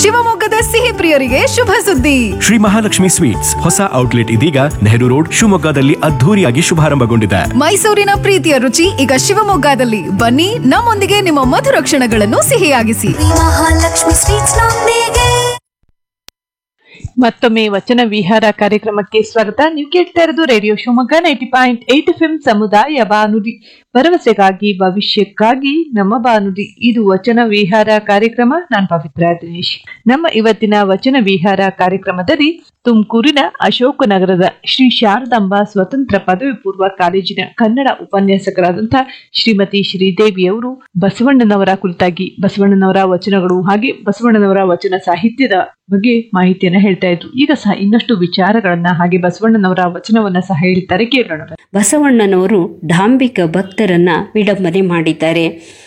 ಶಿವಮೊಗ್ಗದ ಸಿಹಿ ಪ್ರಿಯರಿಗೆ ಶುಭ ಸುದ್ದಿ ಶ್ರೀ ಮಹಾಲಕ್ಷ್ಮಿ ಸ್ವೀಟ್ಸ್ ಹೊಸ ಔಟ್ಲೆಟ್ ಇದೀಗ ನೆಹರು ರೋಡ್ ಶಿವಮೊಗ್ಗದಲ್ಲಿ ಅದ್ಧೂರಿಯಾಗಿ ಶುಭಾರಂಭಗೊಂಡಿದೆ ಮೈಸೂರಿನ ಪ್ರೀತಿಯ ರುಚಿ ಈಗ ಶಿವಮೊಗ್ಗದಲ್ಲಿ ಬನ್ನಿ ನಮ್ಮೊಂದಿಗೆ ನಿಮ್ಮ ಮಧುರ ಕ್ಷಣಗಳನ್ನು ಸಿಹಿಯಾಗಿಸಿ ಮಹಾಲಕ್ಷ್ಮಿ ಸ್ವೀಟ್ಸ್ ನೊಂದಿಗೆ ಮತ್ತೊಮ್ಮೆ ವಚನ ವಿಹಾರ ಕಾರ್ಯಕ್ರಮಕ್ಕೆ ಸ್ವಾಗತ ನೀವು ಕೇಳ್ತಾ ಇರೋದು radio Shivamogga ninety point eight F ಸಮುದಾಯ ಬಾನುಲಿ ಭರವಸೆಗಾಗಿ ಭವಿಷ್ಯಕ್ಕಾಗಿ ನಮ್ಮ ಬಾನುಲಿ ಇದು ವಚನ ವಿಹಾರ ಕಾರ್ಯಕ್ರಮ ನಾನು ಪವಿತ್ರ ದಿನೇಶ್ ನಮ್ಮ ಇವತ್ತಿನ ವಚನ ವಿಹಾರ ಕಾರ್ಯಕ್ರಮದಲ್ಲಿ ತುಮಕೂರಿನ ಅಶೋಕನಗರದ ಶ್ರೀ ಶಾರದಾಂಬ ಸ್ವತಂತ್ರ ಪದವಿ ಪೂರ್ವ ಕಾಲೇಜಿನ ಕನ್ನಡ ಉಪನ್ಯಾಸಕರಾದಂತಹ ಶ್ರೀಮತಿ ಶ್ರೀದೇವಿಯವರು ಬಸವಣ್ಣನವರ ಕುರಿತಾಗಿ ಬಸವಣ್ಣನವರ ವಚನಗಳು ಹಾಗೆ ಬಸವಣ್ಣನವರ ವಚನ ಸಾಹಿತ್ಯದ ಬಗ್ಗೆ ಮಾಹಿತಿಯನ್ನ ಹೇಳ್ತಾ ಇದ್ರು ಈಗ ಸಹ ಇನ್ನಷ್ಟು ವಿಚಾರಗಳನ್ನ ಹಾಗೆ ಬಸವಣ್ಣನವರ ವಚನವನ್ನ ಸಹ ಹೇಳ್ತಾರೆ ಕೇಳೋಣ ಬಸವಣ್ಣನವರು ಡಾಂಬಿಕ ಭಕ್ತರನ್ನ ವಿಡಂಬನೆ ಮಾಡಿದ್ದಾರೆ